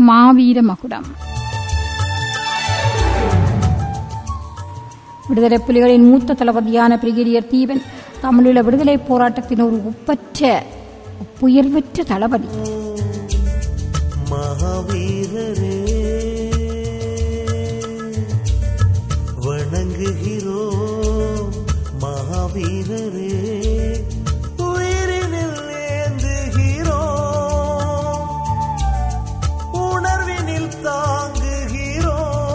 மாவீர மகுடம் விடுதலை புலிகளின் மூத்த தளபதியான பிரிகேடியர் தீபன் தமிழீழ விடுதலை போராட்டத்தின் ஒரு ஒப்பற்ற புயர்வற்ற தளபதி மகாவீரரே வணங்குகிறோ மகாவீரரே உயிரினில் ஏந்துகிறோ உணர்வினில் தாங்குகிறோ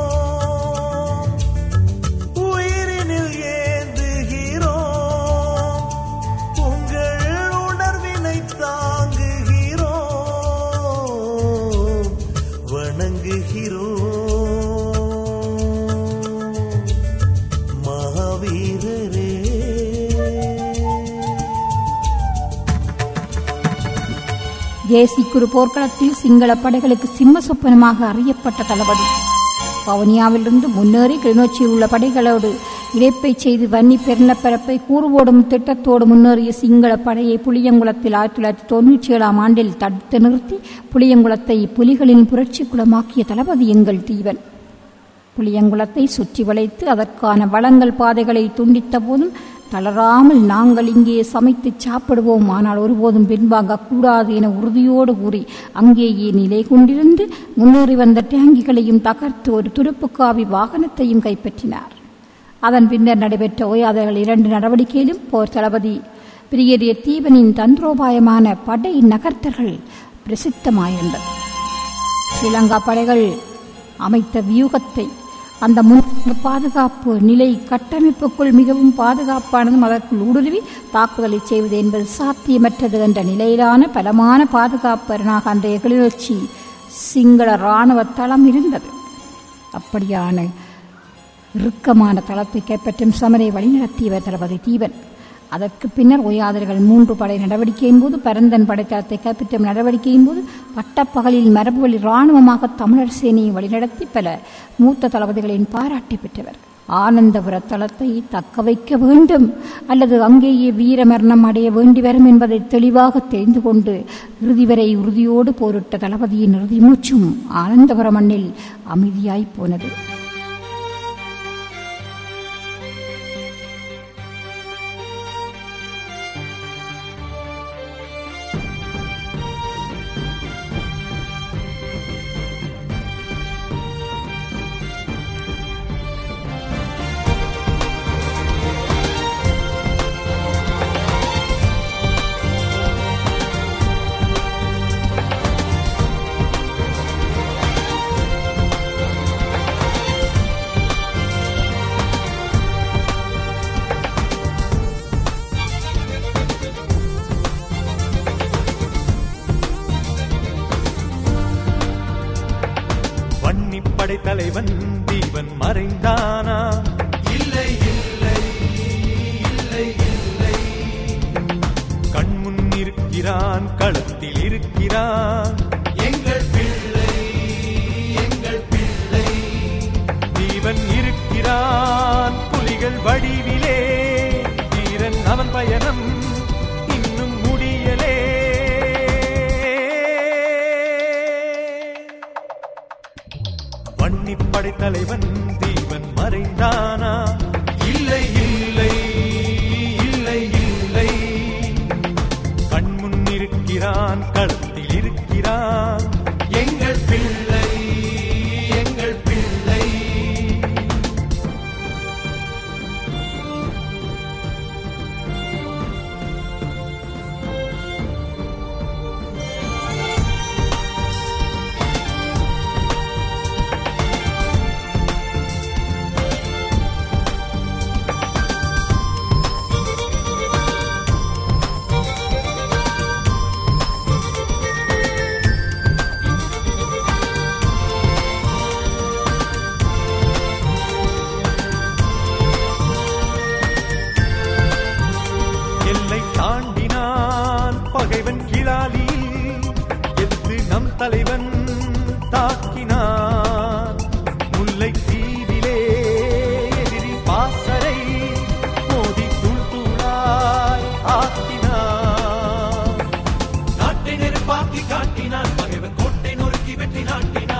உயிரினில் ஏந்துகிறோ உங்கள் உணர்வினை தாங்குகிறோ வணங்குகிறோ மகாவீரரே ஜேசிக்குரு போர்க்களத்தில் சிங்கள படைகளுக்கு சிம்ம சொப்பனமாக அறியப்பட்ட தளபதி வவுனியாவிலிருந்து முன்னேறி கிளிநொச்சியில் உள்ள படைகளோடு இணைப்பை செய்து வன்னி பெருநிலப்பரப்பை கூறுவோடும் திட்டத்தோடு முன்னேறிய சிங்கள படையை புளியங்குளத்தில் ஆயிரத்தி தொள்ளாயிரத்தி தொண்ணூற்றி ஏழாம் ஆண்டில் தடுத்து நிறுத்தி புளியங்குளத்தை புலிகளின் புரட்சி குலமாக்கிய தளபதி எங்கள் தீவன் புளியங்குளத்தை சுற்றி வளைத்து அதற்கான வளங்கள் பாதைகளை துண்டித்த போதும் தளராமல் நாங்கள் இங்கே சமைத்து சாப்பிடுவோம் ஆனால் ஒருபோதும் பின்வாங்க கூடாது என உறுதியோடு கூறி அங்கேயே நிலை கொண்டிருந்து முன்னேறி வந்த டேங்கிகளையும் தகர்த்து ஒரு துடுப்புக்காவி வாகனத்தையும் கைப்பற்றினார் அதன் பின்னர் நடைபெற்ற ஓயாதர்கள் இரண்டு நடவடிக்கையிலும் போர் தளபதி பிரிகேடியர் தீபனின் தந்திரோபாயமான படை நகர்த்தல்கள் பிரசித்தமாயிருந்தது ஸ்ரீலங்கா படைகள் அமைத்த வியூகத்தை அந்த முன் பாதுகாப்பு நிலை கட்டமைப்புக்குள் மிகவும் பாதுகாப்பானதும் அதற்குள் ஊடுருவி தாக்குதலை செய்வது என்பது சாத்தியமற்றது என்ற நிலையிலான பலமான பாதுகாப்பரனாக அன்றைய கிளிநொச்சி சிங்கள இராணுவ தளம் இருந்தது அப்படியான இறுக்கமான தளத்தை கைப்பற்றும் சமரை வழிநடத்தியவர் தளபதி தீபன் அதற்கு பின்னர் ஒய்யாதர்கள் மூன்று படை நடவடிக்கையின் போது பரந்தன் படைத்தளத்தை கைப்பற்றும் நடவடிக்கையின் போது பட்டப்பகலில் மரபுவழி இராணுவமாக தமிழர் சேனையை வழிநடத்தி பல மூத்த தளபதிகளின் பாராட்டை பெற்றவர் ஆனந்தபுர தளத்தை தக்க வைக்க வேண்டும் அல்லது அங்கேயே வீர மரணம் அடைய வேண்டி வரும் என்பதை தெளிவாக தெரிந்து கொண்டு இறுதி வரை உறுதியோடு போரிட்ட தளபதியின் இறுதி மூச்சும் ஆனந்தபுர மண்ணில் அமைதியாய் போனது வன்னிப்படை தலைவன் தீவன் மறைந்தானா இல்லை இல்லை இல்லை இல்லை கண்முன் இருக்கிறான் களத்தில் இருக்கிறான் எங்கள் பிள்ளை எங்கள் பிள்ளை தீவன் இருக்கிறான் புலிகள் வடிவிலே வீரன் அவன் பயணம் இன்னும் முடியலே வன்னிப்படை தலைவன் தீவன் மறைந்தானா இல்லை இல்லை இல்லை இல்லை கண்முன் இருக்கிறான் களத்தில் இருக்கிறான் எங்கள் பிள்ளை எங்கள் பிள்ளை எல்லை தாண்டினான் பகைவன் கிளாலியில் எதிர்த்து நம் தலைவன் தாக்கினான் முல்லை தீவிலே எதிரி பாசறை மோதி தூள் தூளாய் ஆக்கினான் நாட்டை நெருப்பாக்கி காட்டினான் பகைவன் கோட்டை நொறுக்கி வெற்றி நாட்டினான்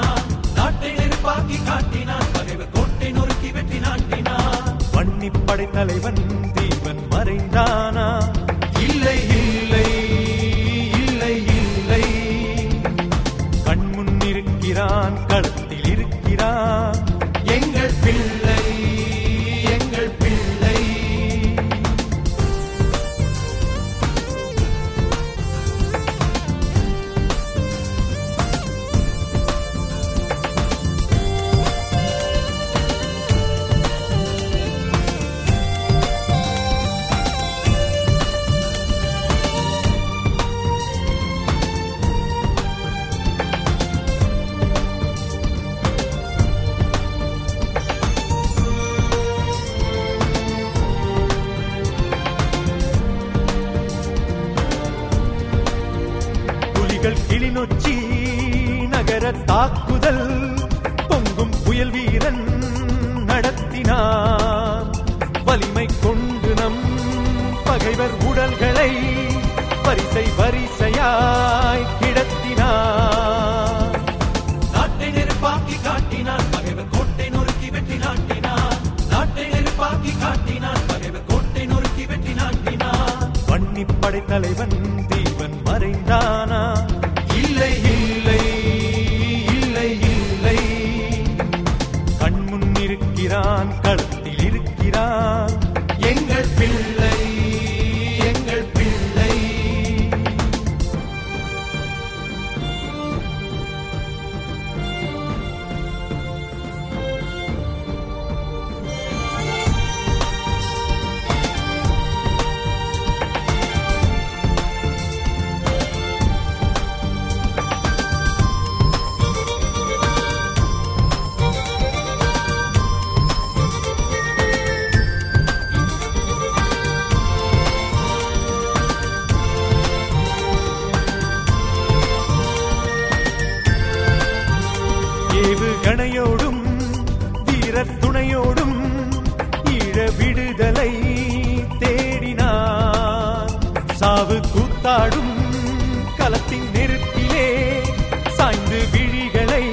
தலைவன் தீவன் மறைந்தானா இல்லை இல்லை இல்லை இல்லை கண்முன் இருக்கிறான் களத்தில் இருக்கிறான் எங்கள் பிள்ளை எங்கள் பிள்ளை புலிகள் கிளிநொச்சி நகர தாக்குதல் பொங்கும் புயல் வீரன் நடத்தினான் வலிமை கொண்டு நம் பகைவர் உடல்களை வரிசை வரிசையாய் கிடத்தினான் நாட்டை நெருப்பாக்கி காட்டினான் பகைவர் கோட்டை நொறுக்கி வெற்றி நாட்டினான் நாட்டை நெருப்பாக்கி காட்டினான் பகைவர் கோட்டை நொறுக்கி வெற்றி நாட்டினான் வன்னிப்படை தலைவன் தீவன் மறைந்தானா இல்லை இல்லை இல்லை இல்லை கண்முன் இருக்கிறான் களத்தில் இருக்கிறான் எங்கள் பிள்ளை எங்கள் பிள்ளை ஏவுகணையோடும் வீரத் துணையோடும் ஈழ விடுதலை தேடினான் சாவு கூத்தாடும் களத்தின் நெருப்பிலே சாய்ந்து விழிகளை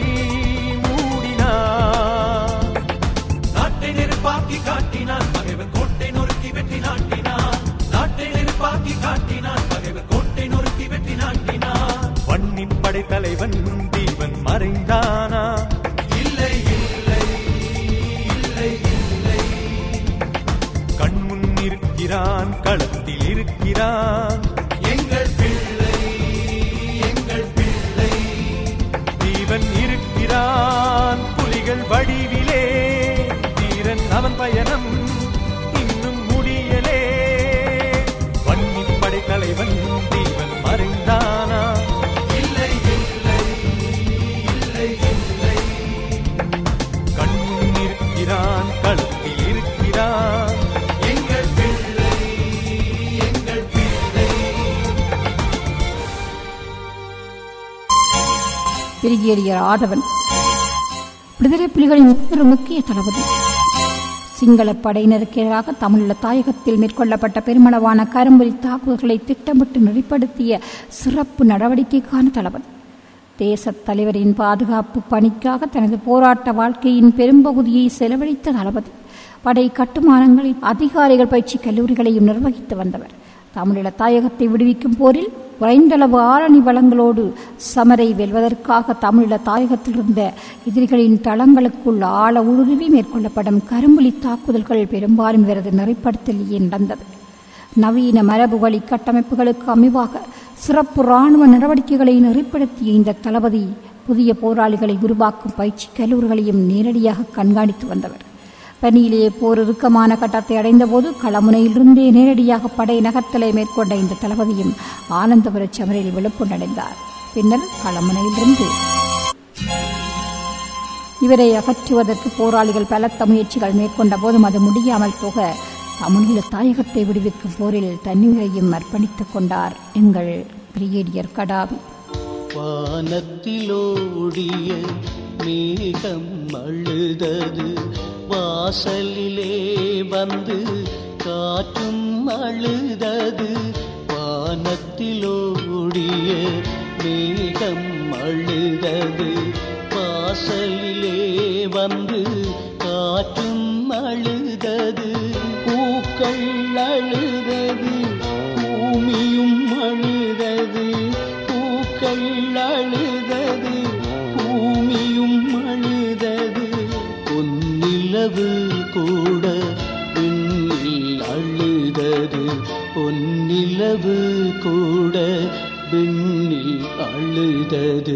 மூடினான் நாட்டை நெருப்பாக்கி காட்டினான் பகைவர் கோட்டை நொறுக்கி வெற்றி நாட்டினான் நாட்டை நெருப்பாக்கி காட்டினான் பகைவர் கோட்டை நொறுக்கி வெற்றி நாட்டினான் வன்னின் படை தலைவன் தீவன் மறைந்தானா இல்லை இல்லை இல்லை இல்லை கண்முன் இருக்கிறான் களத்தில் இருக்கிறான் எங்கள் பிள்ளை எங்கள் பிள்ளை தீவன் இருக்கிறான் புலிகள் வடிவிலே தீரன் அவன் பயணம் இன்னும் முடியலே வன்னிப் படை தலைவன் தீவன் மறைந்தானா இல்லை இல்லை இல்லை இல்லை கண்முன் இருக்கிறான் களத்தில் இருக்கிறான் எங்கள் பிள்ளை எங்கள் பிள்ளை பிரிகேடியர் ஆதவன் விடுதலை புலிகளின் ஒரு முக்கிய தளபதி சிங்கள படையினருக்கு எதிராக தமிழீழ தாயகத்தில் மேற்கொள்ளப்பட்ட பெருமளவான கரும்புலி தாக்குதல்களை திட்டமிட்டு நெறிப்படுத்திய சிறப்பு நடவடிக்கைக்கான தளபதி தேசத் தலைவரின் பாதுகாப்பு பணிக்காக தனது போராட்ட வாழ்க்கையின் பெரும்பகுதியை செலவழித்த தளபதி படை கட்டுமானங்களில் அதிகாரிகள் பயிற்சி கல்லூரிகளையும் நிர்வகித்து வந்தவர் தமிழீழ தாயகத்தை விடுவிக்கும் போரில் குறைந்தளவு ஆரணி வளங்களோடு சமரை வெல்வதற்காக தமிழீழ தாயகத்தில் இருந்த எதிரிகளின் தளங்களுக்குள் ஆழ ஊடுருவி மேற்கொள்ளப்படும் கரும்புலி தாக்குதல்கள் பெரும்பாலும் இவரது நெறிப்படுத்தலையே நடந்தது நவீன மரபு வழி கட்டமைப்புகளுக்கு அமைவாக சிறப்பு இராணுவ நடவடிக்கைகளை நெறிப்படுத்திய இந்த தளபதி புதிய போராளிகளை உருவாக்கும் பயிற்சி கல்லூரிகளையும் நேரடியாக கண்காணித்து வந்தவர் பணியிலே போர் இறுக்கமான கட்டத்தை அடைந்தபோது களமுனையிலிருந்தே நேரடியாக படை நகர்த்தலை மேற்கொண்ட இந்த தளபதியும் ஆனந்தபுர சமரில் விழுப்புணடைந்தார் பின்னர் களமுனையிலிருந்து இவரை அகற்றுவதற்கு போராளிகள் பலத்த முயற்சிகள் மேற்கொண்ட போதும் அது முடியாமல் போக தமிழீழ தாயகத்தை விடுவிக்கும் போரில் தன்னுயிரையும் அர்ப்பணித்துக் கொண்டார் எங்கள் பிரிகேடியர் கடாவி வானத்திலோடிய மேகம் அழுதது வாசலிலே வந்து காற்றும் அழுதது வானத்திலோடிய மேகம் அழுதது வாசலிலே வந்து காற்றும் அழுதது பூ நிலவு கூட விண்ணில் அழுதது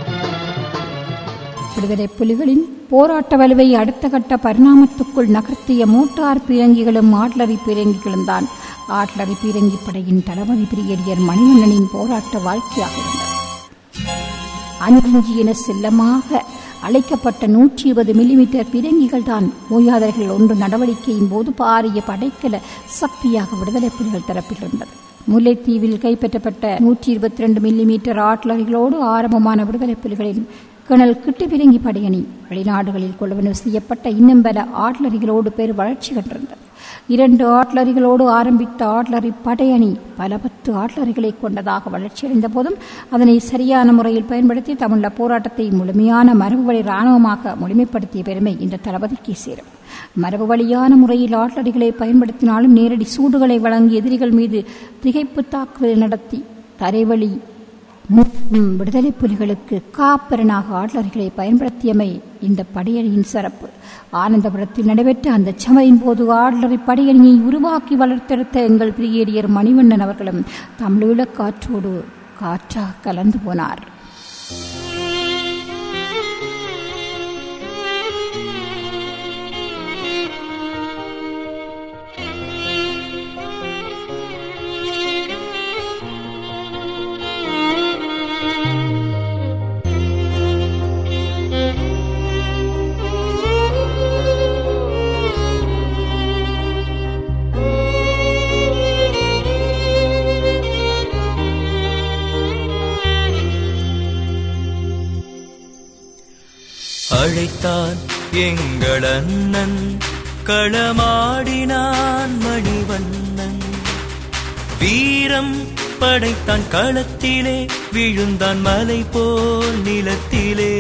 விடுதலை புலிகளின் போராட்ட வலுவை அடுத்த கட்ட பரிணாமத்துக்குள் நகர்த்திய மோட்டார் பீரங்கிகளும் ஆட்லரி பீரங்கிகளும் தான் ஆட்லரி பீரங்கி படையின் தளபதி பிரிகேடியர் மணிவண்ணனின் போராட்ட வாழ்க்கையாக இருந்தது அஞ்சிஞ்சி என செல்லமாக அழைக்கப்பட்ட நூற்றி இருபது மில்லிமீட்டர் பீரங்கிகள் தான் ஓயாதர்கள் ஒன்று நடவடிக்கையின் போது பாரிய படைக்கல சக்தியாக விடுதலை புலிகள் தரப்பில் இருந்தது முல்லைத்தீவில் கைப்பற்றப்பட்ட நூற்றி இருபத்தி ரெண்டு மில்லிமீட்டர் ஆட்லரிகளோடு ஆரம்பமான விடுதலை புலிகளின் கணல் கிட்டு பிறங்கி படையணி வெளிநாடுகளில் கொள்வனவு செய்யப்பட்ட இன்னும் பல ஆட்லரிகளோடு பெரு வளர்ச்சி கண்டிருந்தது இரண்டு ஆட்லரிகளோடு ஆரம்பித்த ஆட்லரி படையணி பல பத்து ஆட்லரிகளை கொண்டதாக வளர்ச்சியடைந்த போதும் அதனை சரியான முறையில் பயன்படுத்தி தமிழ போராட்டத்தை முழுமையான மரபு வழி இராணுவமாக முழுமைப்படுத்திய பெருமை இந்த தளபதிக்கு சேரும் மரபு வழியான முறையில் ஆட்லரிகளை பயன்படுத்தினாலும் நேரடி சூடுகளை வழங்கி எதிரிகள் மீது திகைப்பு தாக்குதல் நடத்தி தரைவழி முற்றும் விடுதலை புலிகளுக்கு காப்பரனாக ஆட்லர்களை பயன்படுத்தியமை இந்த படையணியின் சிறப்பு ஆனந்தபுரத்தில் நடைபெற்ற அந்த சமரின் போது ஆட்லரி படையணியை உருவாக்கி வளர்த்தெடுத்த எங்கள் பிரிகேடியர் மணிவண்ணன் அவர்களும் தமிழீழக் காற்றோடு காற்றாக கலந்து போனார் அழைத்தான் எங்கள் அண்ணன் களமாடினான் மணிவண்ணன் வீரம் படைத்தான் களத்திலே விழுந்தான் மலை போல் நிலத்திலே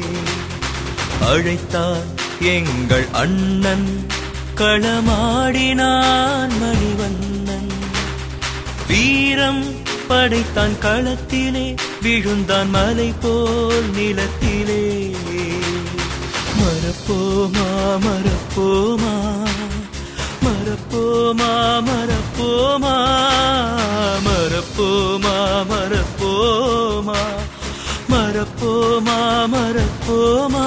அழைத்தான் எங்கள் அண்ணன் களமாடினான் மணிவண்ணன் வீரம் படைத்தான் களத்திலே விழுந்தான் மலை போல் நிலத்திலே மறப்போமா மறப்போமா மறப்போமா மறப்போமா மறப்போமா மறப்போமா மறப்போமா மறப்போமா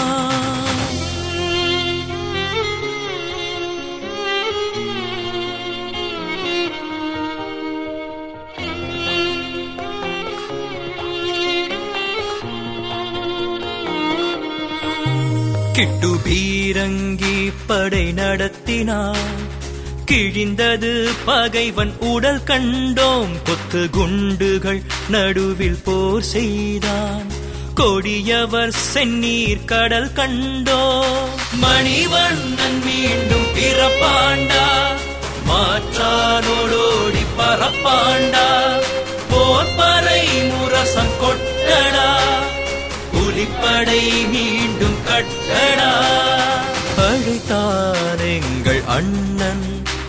கிட்டு பீரங்கி படை நடத்தினான் கிழிந்தது பகைவன் உடல் கண்டோம் கொத்து குண்டுகள் நடுவில் போர் செய்தான் கொடியவர் செந்நீர் கடல் கண்டோ மணிவண்ணன் மீண்டும் பிறப்பாண்டா மாற்றானோடோடி பரப்பாண்டா போர்பறை முரசம் கொட்டடா புலிப்படை மீண்டும் கட்டடா அழைத்தான் எங்கள் அண்ணன்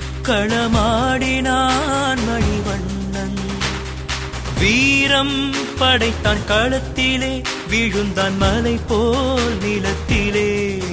களமாடினான் மணிவண்ணன் வீரம் படைத்தான் களத்திலே விழுந்தான் மலை போல் நிலத்திலே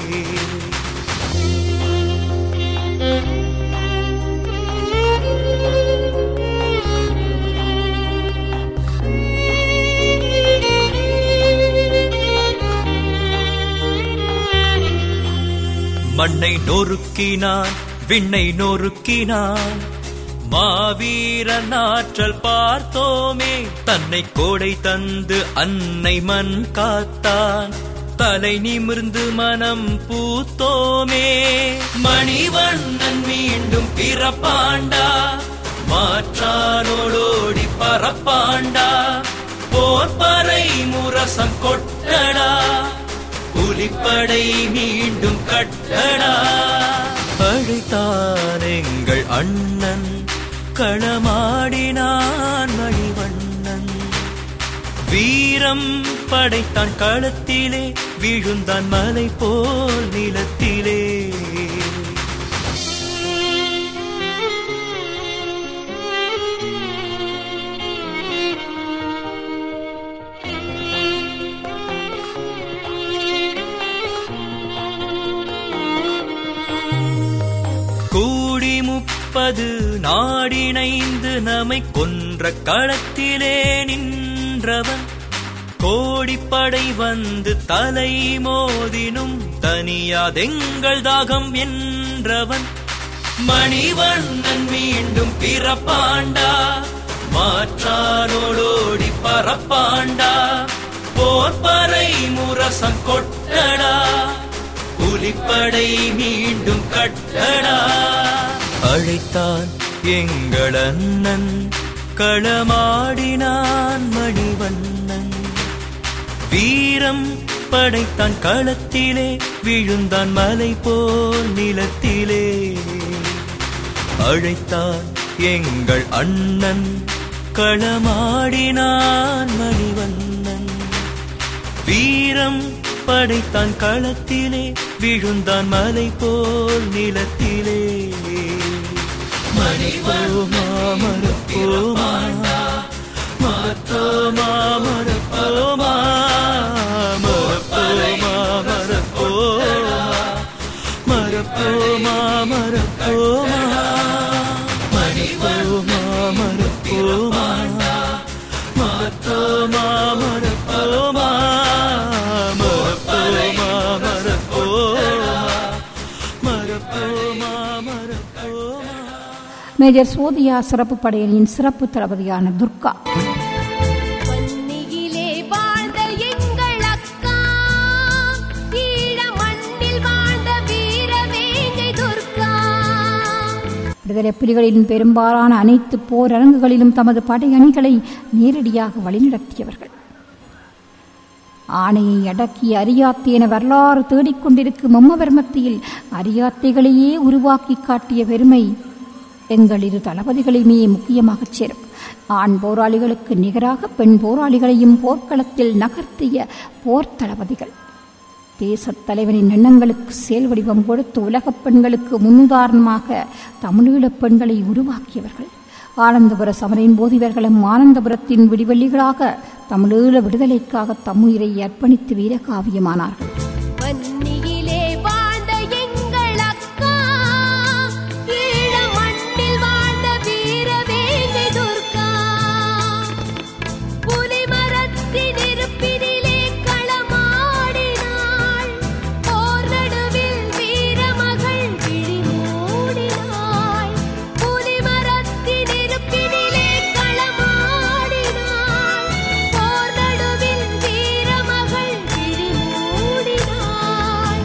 மண்ணை நொறுக்கினான் விண்ணை நொறுக்கினான் மாவீரன் ஆற்றல் பார்த்தோமே தன்னை கோடை தந்து அன்னை மண் காத்தான் தலை நிமிர்ந்து மனம் பூத்தோமே மணிவண்ணன் மீண்டும் பிறப்பாண்டா மாற்றானோடோடி பரப்பாண்டா போர்பறை முரசம் கொட்டடா புலிப்படை மீண்டும் கட்டடா அழைத்தான் எங்கள் அண்ணன் களமாடினான் மணிவண்ணன் வீரம் படைத்தான் களத்திலே விழுந்தான் மலை போல் நிலத்திலே கூடி முப்ப நிற்பது நாடிணைந்து நம்மை கொன்ற களத்திலே நின்றவன் கோடிப்படை வந்து தலை மோதினும் தனியாதெங்கள் தாகம் என்றவன் மணிவண்ணன் மீண்டும் பிறப்பாண்டா மாற்றானோடோடி பரப்பாண்டா போர்பறை முரசம் கொட்டடா புலிப்படை மீண்டும் கட்டடா அழைத்தான் எங்கள் அண்ணன் களமாடினான் மணிவண்ணன் வீரம் படைத்தான் களத்திலே விழுந்தான் மலை போல் நிலத்திலே அழைத்தான் எங்கள் அண்ணன் களமாடினான் மணிவண்ணன் வீரம் படைத்தான் களத்திலே விழுந்தான் மலை போல் நிலத்திலே மணிவண்ணா மரப்போமா மரப்போமா மரப்போமா மரப்போமா மரப்போமா மரப்போமா மரப்போமா மணிவண்ணா மரப்போமா மரப்போமா மரப்போமா மரப்போமா மரப்போமா மரப்போமா மரப்போமா மேஜர் சோதியா சிறப்பு படையணியின் சிறப்பு தளபதியான துர்கா மண்ணிலே வாழ்ந்த எங்கள் அக்கா ஈழ மண்ணில் வாழ்ந்த வீரவேங்கை துர்கா விடுதலை புலிகளின் பெரும்பாலான அனைத்து போர் அரங்குகளிலும் தமது படையணிகளை நேரடியாக வழிநடத்தியவர்கள் ஆணையை அடக்கி அரியாத்தை என வரலாறு தேடிக்கொண்டிருக்கும் மம்மவர் மத்தியில் அரியாத்தைகளையே உருவாக்கி காட்டிய பெருமை எங்கள் இரு தளபதிகளையுமே முக்கியமாகச் சேரும் ஆண் போராளிகளுக்கு நிகராக பெண் போராளிகளையும் போர்க்களத்தில் நகர்த்திய போர் தளபதிகள் தேசத் தலைவனின் எண்ணங்களுக்கு செயல் வடிவம் கொடுத்து உலகப் பெண்களுக்கு முன்னுதாரணமாக தமிழீழப் பெண்களை உருவாக்கியவர்கள் ஆனந்தபுர சமரின் போது இவர்களும் ஆனந்தபுரத்தின் விடிவெள்ளிகளாக தமிழீழ விடுதலைக்காக தம்முயிரை அர்ப்பணித்து வீரகாவியமானார்கள் மண்ணிலே வாழ்ந்த எங்கள் அக்கா ஈழ மண்ணில் வாழ்ந்த வீரவேங்கை துர்கா புலிமரத்தின் இருப்பினிலே களமாடினாள் போர் நடுவில் வீரமகள் விழி மூடினாள் புலிமரத்தின் இருப்பினிலே களமாடினாள் போர் நடுவில் வீரமகள் விழி மூடினாள்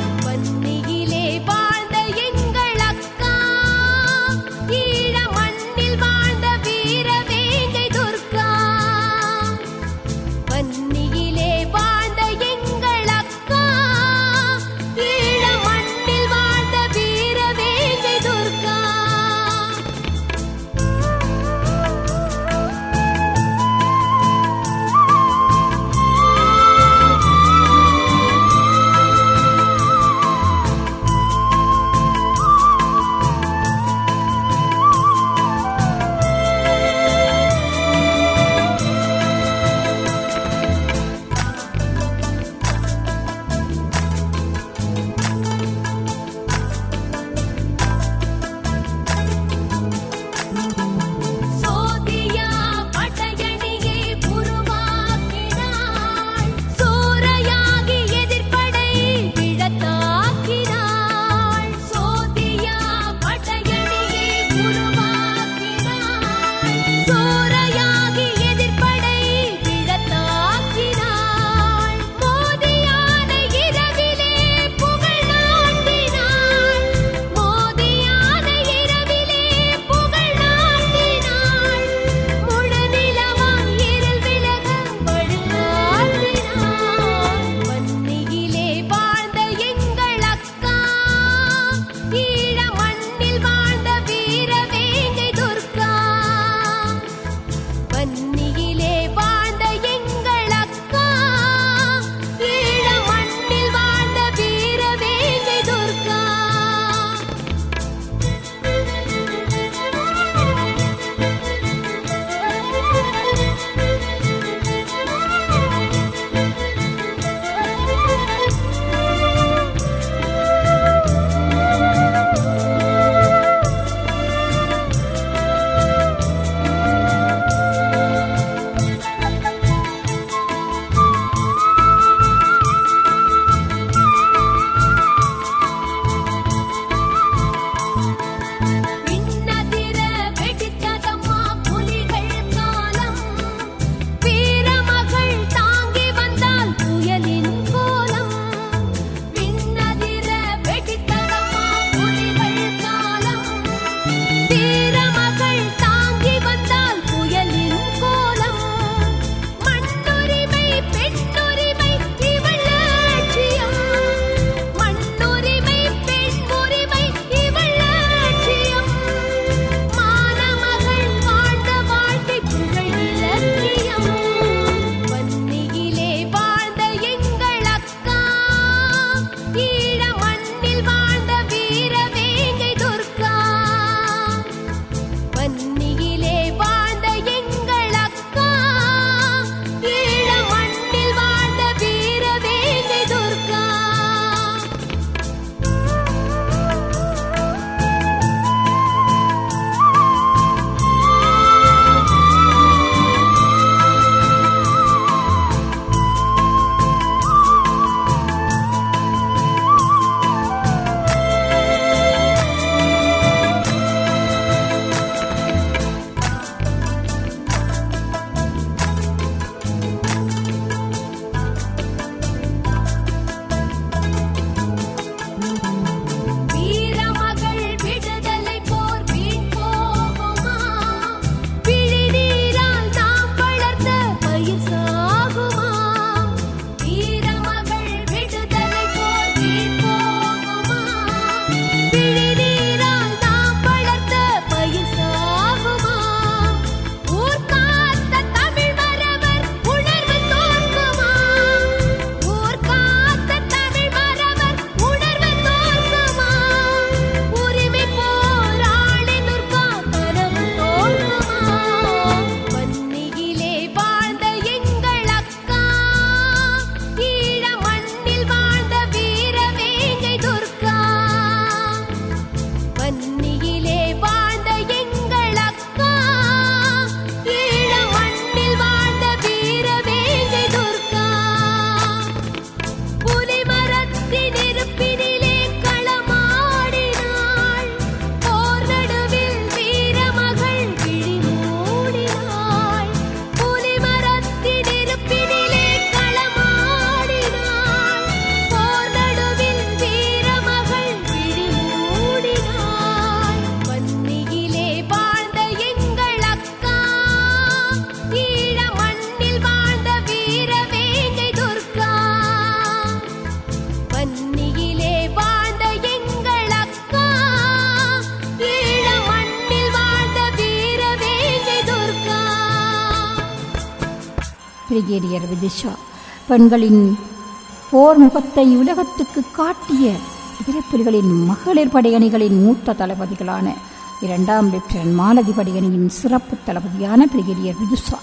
பிரிகேடியர் விதிஷா பெண்களின் போர் முகத்தை உலகத்துக்கு காட்டிய எதிரப்புலிகளின் மகளிர் படையணிகளின் மூத்த தளபதிகளான இரண்டாம் லெப்டினன்ட் மாலதி படையணியின் சிறப்பு தளபதியான பிரிகேடியர் விதுஷா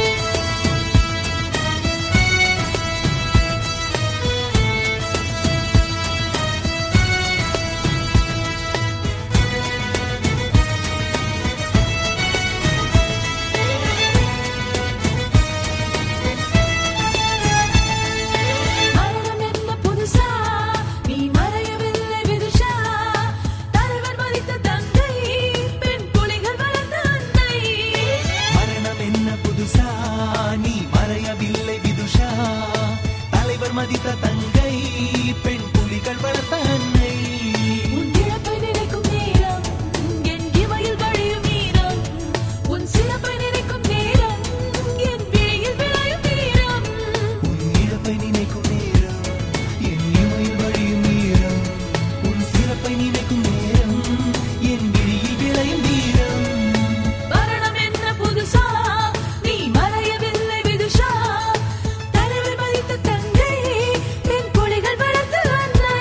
மரணம் என்ன புதுசா நீ மறையவில்லை விதுஷா தலைவர் மறித்த தந்தை பெண் புலிகள் வளர்த்த அன்னை மரணம் என்ன புதுசா நீ மறையவில்லை விதுஷா தலைவர் மதித்த தங்கை பெண் புலிகள் வளர்த்த அன்னை உன் இழப்பை நினைக்கும் நேரம் என் இமையில் வழியும் ஈரம் உன் சிறப்பை நினைக்கும் நேரம் என் விழியில் விளையும் வீரம் உன் இழப்பை நினைக்கும் நேரம் என் இமையில் வழியும் நேரம் உன் சிறப்பை நினைக்கும் நேரம் என் விழியில் விளையும் வீரம் மரணம் என்ன புதுசா நீ மறையவில்லை விதுஷா தலைவர் மறித்த தங்கை பெண் புலிகள் வளர்த்த அன்னை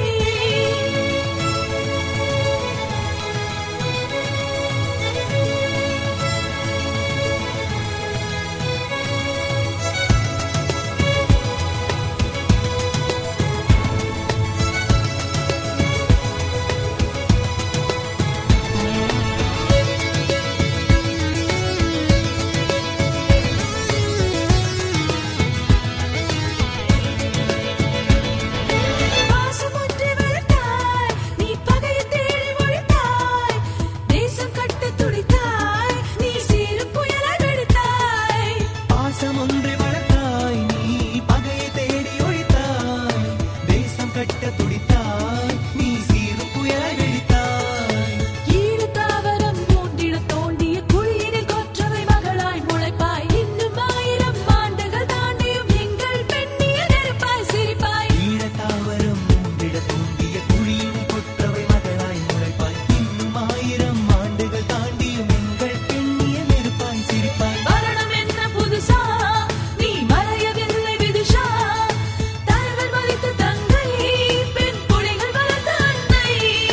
பாசம் ஒன்றை வளர்த்தாய் நீ பகையை தேடி ஒழித்தாய் தேசம் கட்ட துடித்தாய் நீ சீரும் புயலாய் வெடித்தாய் பாசம் ஒன்றை வளர்த்தாய் நீ பகையை தேடி ஒழித்தாய் தேசம் கட்ட துடித்தாய் நீ சீரும் புயலாய் வெடித்தாய் ஈடு தாவரம் மூண்டிட தோண்டிய குழியினில் கொற்றவை மகளாய் முளைப்பாய் இன்னும் ஆயிரம் ஆண்டுகள் தாண்டியும் எங்கள் பெண்ணிய நெருப்பாய் சிரிப்பாய் ஈழத்தாவரம் மூண்டிட தூண்டிய குழியில் கொற்றவை மகளாய் முளைப்பாய் இன்னும் ஆயிரம் ஆண்டுகள் தாண்டியும் எங்கள் பெண்ணிய நெருப்பாய் சிரிப்பாய் மரணம் என்ன புதுசா நீ மறையவில்லை விதுஷா தலைவர் மறித்த தங்கை பெண் புலிகள் வளர்த்த அன்னை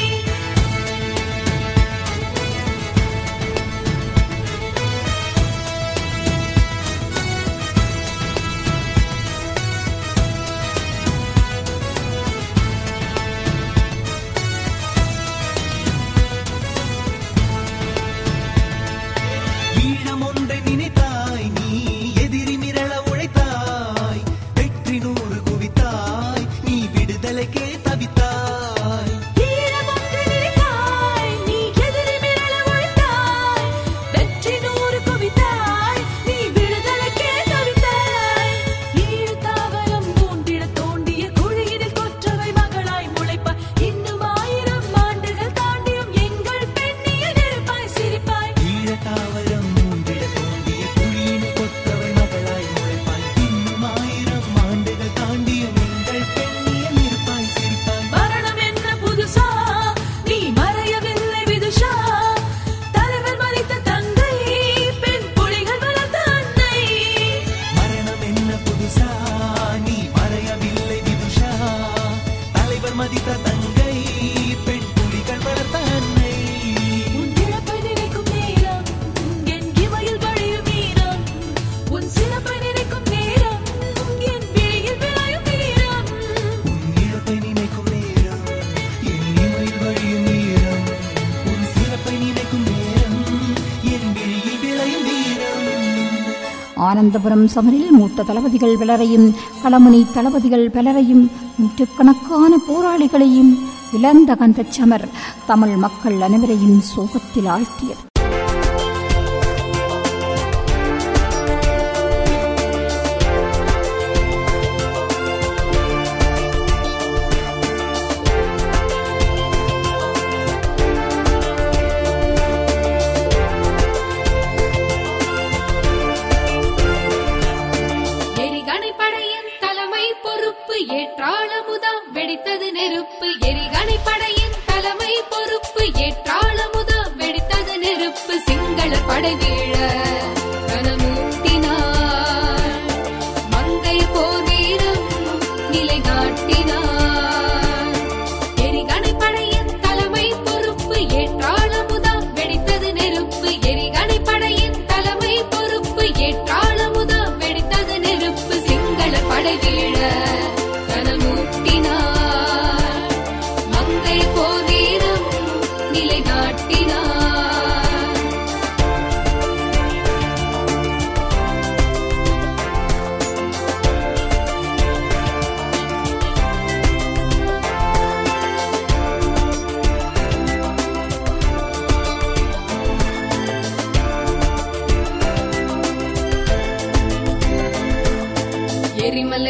ஈழம் ஒன்றை நினைத்தாய் நீ எதிரி மிரள உழைத்தாய் வெற்றி நூறு குவித்தாய் நீ விடுதலைக்கே தவித்தாய் ஈரம் ஒன்று நினைத்தாய் நீ எதிரி மிரள உழைத்தாய் வெற்றி நூறு குவித்தாய் நீ விடுதலைக்கே தவித்தாய் ஈழ தாவரம் மூண்டிட தோண்டிய குழியினில் கொற்றவை மகளாய் முளைப்பாய் இன்னும் ஆயிரம் ஆண்டுகள் தாண்டியும் எங்கள் பெண்ணிய நெருப்பாய் சிரிப்பாய் ஈழத்தாவரம் மூண்டிட தோண்டிய குழியில் கொற்றவை மகளாய் முளைப்பாய் இன்னும் ஆயிரம் ஆண்டுகள் தாண்டியும் எங்கள் பெண்ணிய நெருப்பாய் சிரிப்பாய் மரணம் என்ன புதுசா நீ மறையவில்லை விதுஷா தலைவர் மறித்த தங்கை பெண் புலிகள் வளர்த்த அன்னை மரணம் என்ன புதுசா நீ மறையவில்லை விதுஷா தலைவர் மதித்த தங்கை பெண் புலிகள் வளர்த்த அன்னை உன் இழப்பை நினைக்கும் நேரம் என் இமையில் வழியும் ஈரம் உன் சிறப்பை நினைக்கும் நேரம் என் விழியில் விளையும் வீரம் உன் இழப்பை நினைக்கும் நேரம் என் இமையில் வழியும் நேரம் உன் சிறப்பை நினைக்கும் நேரம் என் விழியில் விளையும் வீரம் ஆனந்தபுரம் சமரில் மூத்த தளபதிகள் பலரையும் களமுனி தளபதிகள் பலரையும் நூற்றுக்கணக்கான போராளிகளையும் இழந்த கந்தச் சமர் தமிழ் மக்கள் அனைவரையும் சோகத்தில் ஆழ்த்தியது எரிகணை படையின் தலைமை பொறுப்பு ஏற்றாளமுதா வெடித்தது நெருப்பு எரிகணை படையின் தலைமை பொறுப்பு ஏற்றாளமுதா வெடித்தது நெருப்பு சிங்கள படை வீழ கனமூட்டினார்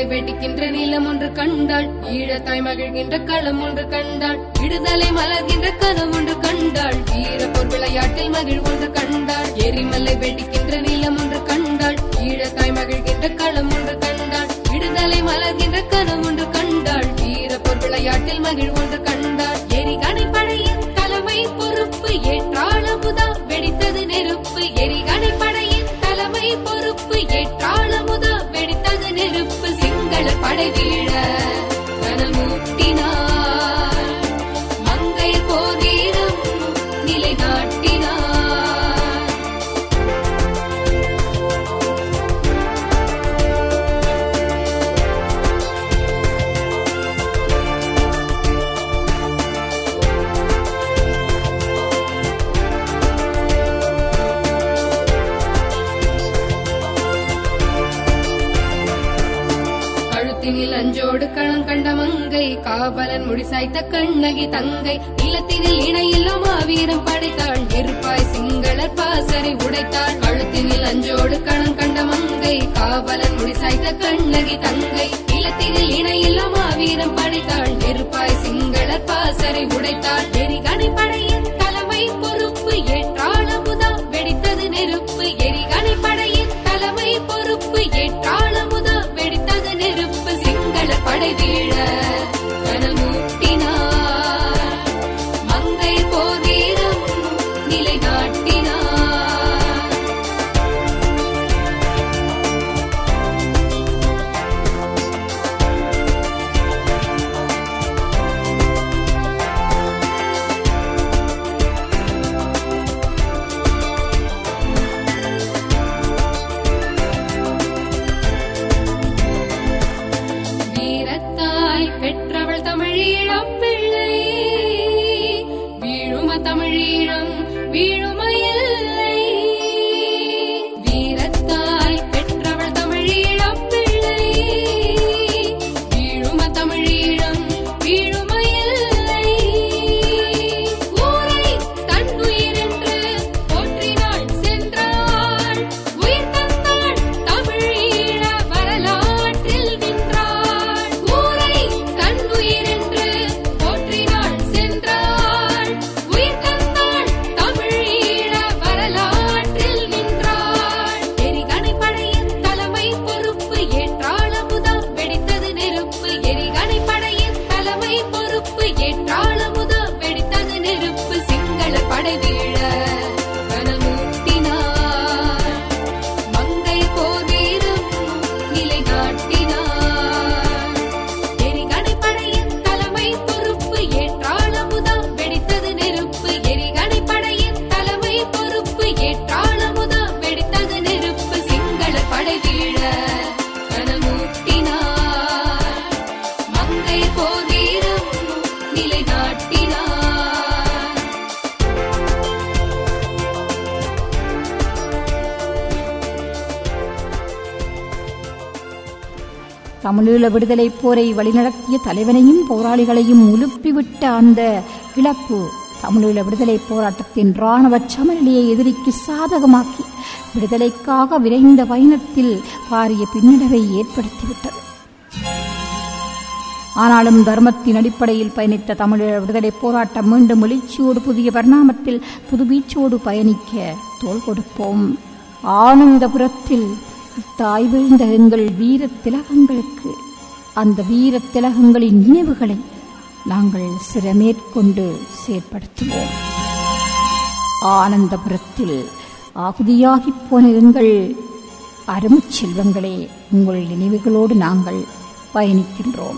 வெடிக்கின்ற நீளம் ஒன்று கண்டாள் ஈழத்தாய் மகிழ்கின்ற களம் ஒன்று கண்டாள் விடுதலை மலர்கின்ற கனம் ஒன்று கண்டாள் வீரப்போர் விளையாட்டில் மகிழ் ஒன்று கண்டாள் எரிமலை வெடிக்கின்ற நீளம் ஒன்று கண்டாள் ஈழத்தாய் மகிழ்கின்ற களம் ஒன்று கண்டாள் விடுதலை மலர்கின்ற கனம் ஒன்று கண்டாள் வீரப்போர் விளையாட்டில் மகிழ் ஒன்று கண்டாள் எரிகணை படையின் தலைமை பொறுப்பு ஏற்றாள் அமுதா வெடித்தது நெருப்பு எரிகணை படையின் தலைமை பொறுப்பு ஏற்றாள் அமுதா வெடித்தது நெருப்பு சிங்கள படை வீழ கனல் மூட்டினார் மங்கை போர் வீரம் நிலைநாட்டினார் கழுத்தினில் அஞ்சோடு களம் கண்ட மங்கை காவலன் முடிசாய்த்த கண்ணகி தங்கை நிலத்தினில் இணையில்லா மாவீரம் படைத்தாள் நெருப்பாய் சிங்களர் பாசறை உடைத்தாள் கழுத்தினில் அஞ்சோடு களம் கண்ட மங்கை காவலன் முடிசாய்த்த கண்ணகி தங்கை நிலத்தினில் இணையில்லா மாவீரம் படைத்தாள் நெருப்பாய் சிங்களர் பாசறை உடைத்தாள் எரிகணை படையின் தலைமை பொறுப்பு ஏற்றாள் அமுதா வெடித்தது நெருப்பு எரிகணை படையின் தலைமை பொறுப்பு ஏற்றாள் அமுதா வெடித்தது நெருப்பு சிங்கள படை வீழ கனல் மூட்டினார் மங்கை போர் வீரம் நிலைநாட்டினார் வீரத்தாய் பெற்றவள் தமிழீழம் பிள்ளை வீழும தமிழீழம் வீழுமையில்லை வீரத்தாய் பெற்றவள் தமிழீழம் பிள்ளை வீழும தமிழீழம் வீழுமையில்லை ஊரை தன்னுயிரென்று போற்றினாள் சென்றாள் உயிர் தந்தாள் தமிழீழ வரலாற்றில் நின்றாள் ஊரை தன்னுயிரென்று போற்றினாள் சென்றாள் உயிர் தந்தாள் தமிழீழ வரலாற்றில் நின்றாள் எரிகணை படையின் தலைமை பொறுப்பு ஏற்றாள் அமுதா வெடித்தது நெருப்பு எரிகணை படையின் தலைமை பொறுப்பு ஏற்றாள் அமுதா வெடித்தது நெருப்பு சிங்கள படை வீழ கனல் மூட்டினார் மங்கை போர் வீரம் நிலைநாட்டினார் எரிகணை படையின் தலைமை பொறுப்பு ஏற்றாள் அமுதா வெடித்தது நெருப்பு எரிகணை படையின் தலைமை பொறுப்பு ஏற்றாள் அமுதா வெடித்தது நெருப்பு சிங்கள படை வீழ கனல் மூட்டினார் மங்கை போர் வீரம் நிலைநாட்டினார் தமிழீழ விடுதலை போரை வழிநடத்திய தலைவனையும் போராளிகளையும் உலுப்பிவிட்ட அந்த இழப்பு தமிழீழ விடுதலை போராட்டத்தின் இராணுவ சமநிலையை எதிரிக்கு சாதகமாக்கி விடுதலைக்காக விரைந்த பயணத்தில் பாரிய பின்னடைவை ஏற்படுத்திவிட்டது ஆனாலும் தர்மத்தின் அடிப்படையில் பயணித்த தமிழீழ விடுதலை போராட்டம் மீண்டும் எழுச்சியோடு புதிய பரிணாமத்தில் புதுவீச்சோடு பயணிக்க தோள் கொடுப்போம் ஆனந்தபுரத்தில் தாய் வீழ்ந்த எங்கள் வீர திலகங்களுக்கு அந்த வீர திலகங்களின் நினைவுகளை நாங்கள் சிரமேற்கொண்டு செயற்படுத்துவோம் ஆனந்தபுரத்தில் ஆகுதியாகிப் போன எங்கள் அருமுச் செல்வங்களே உங்கள் நினைவுகளோடு நாங்கள் பயணிக்கின்றோம்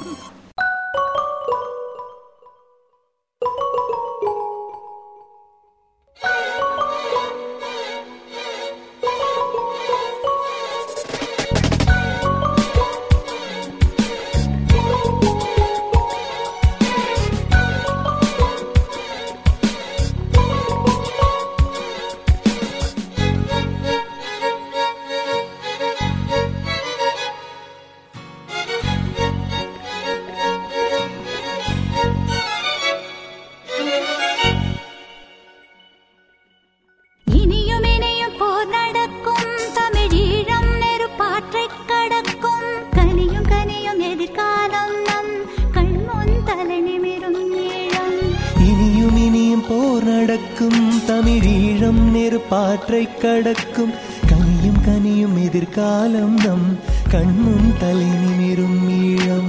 ஆ நடக்கும் தமிழீழம் நெருப்பாற்றை கடக்கும் கனியும் கனியும் எதிர்காலம் நம் கண்முன் தலை நிமிரும் ஈழம்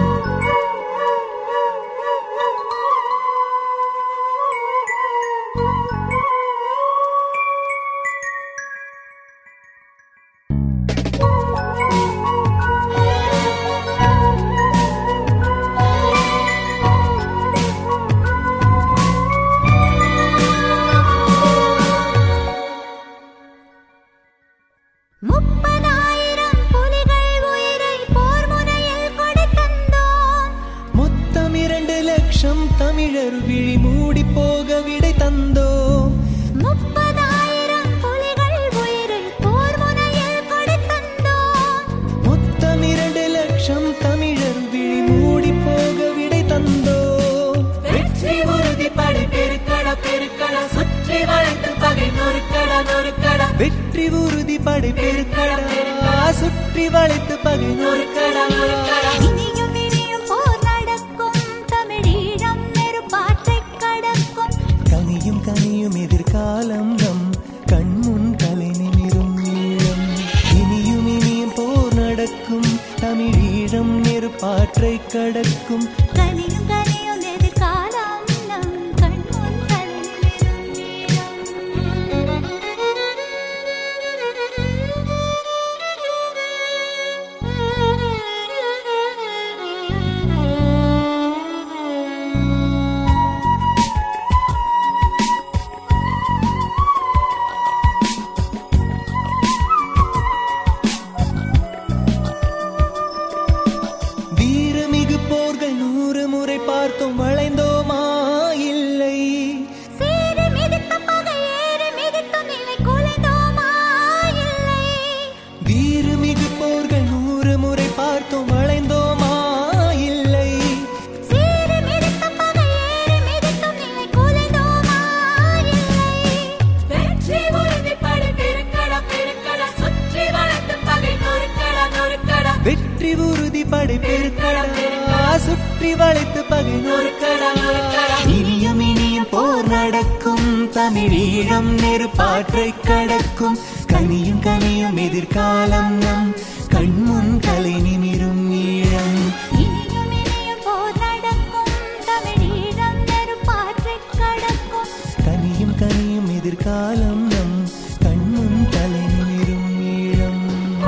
முப்பதாயிரம் புலிகள் உயிரை போர் முனையில் கொடுத்தந்தோம் மொத்தம் இரண்டு லட்சம் தமிழர் விழி மூடி போக விடை தந்தோம் முப்பதாயிரம் புலிகள் உயிரை போர் முனையில் கொடுத்தந்தோம் மொத்தம் இரண்டு லட்சம் தமிழர் விழி மூடி போக விடை தந்தோம் வெற்றி உறுதிப்படை பெருக்கட பெருக்கட சுற்றி வளைத்து பகை நொறுக்கட நொறுக்கட வெற்றி உறுதி படை பெருக்கடா சுற்றி வளைத்து பகை நொறுக்கட நொறுக்கட இனியும் இனியும் போர் நடக்கும் தமிழீழம் நெருப்பாற்றைக் கடக்கும் கனியும் கனியும் எதிர்காலம் நம் கண்முன் தலை நிமிரும் ஈழம் இனியும் இனியும் போர் நடக்கும் தமிழீழம் நெருப்பாற்றை கடக்கும் கனியும் கனியும் எதிர்காலம் நம் கண்முன் தலைநிமிரும் வீரமிகு போர்கள் நூறு முறை பார்த்தோம் வளைந்தோமா இல்லை சீறி மிதித்த பகை ஏறி மிதித்தும் நிலை குலைந்தோமா இல்லை வீரமிகு போர்கள் நூறு முறை பார்த்தோம் வளைந்தோமா இல்லை சீறி மிதித்த பகை ஏறி மிதித்தும் நிலை குலைந்தோமா இல்லை வெற்றி உறுதிப்படை பெருக்கட பெருக்கட சுற்றி வளைத்து பகை நொறுக்கட நொறுக்கட வெற்றி உறுதி படை பெருக்கடா சுற்றி வளைத்து பகை நொறுக்கட நொறுக்கட இனியும் இனியும் போர் நடக்கும் தமிழீழம் நெருப்பாற்றை கடக்கும் கனியும் கனியும் எதிர்காலம் நம் கண்முன் கலை நிமிரும் ஈழம் இனியும் இனியும் போர் நடக்கும் தமிழீழம் நெருப்பாற்றைக் கடக்கும் கனியும் கனியும் எதிர்காலம் நம் கண்முன் தலை நிமிரும் ஈழம்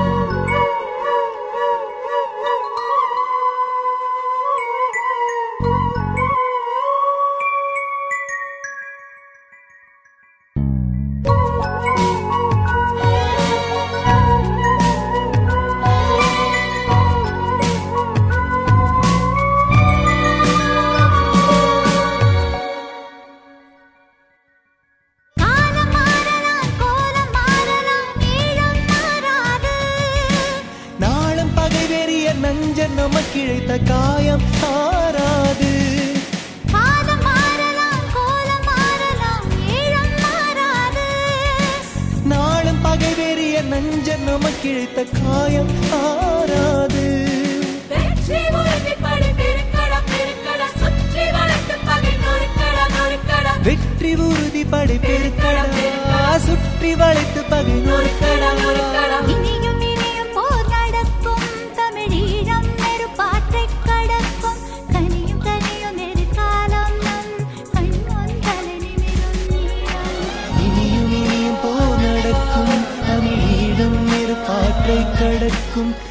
காலம் மாறலாம் கோலம் மாறலாம் ஈழம் மாறாது நாளும் பகை வெறிய நஞ்சன் நமக்கிழைத்த காயம் ஆறாது காலம் மாறலாம் கோலம் மாறலாம் ஈழம் மாறாது நாளும் பகை வெறிய நஞ்சன் நமக்கிழைத்த காயம் ஆறாது வெற்றி உறுதிப்படை பெருக்கட பெருக்கட சுற்றி வளைத்து பகை நொறுக்கட நொறுக்கட வெற்றி உறுதி படை பெருக்கடா சுற்றி வளைத்து பகை நொறுக்கட நொறுக்கட இனியும் இனியும் போர் நடக்கும் தமிழீழம் நெருப்பாற்றைக் கடக்கும் கனியும் கனியும் எதிர்காலம் நம் கண்முன் தலை நிமிரும் ஈழம் இனியும் இனியும் போர் நடக்கும் தமிழீழம் நெருப்பாற்றை கடக்கும்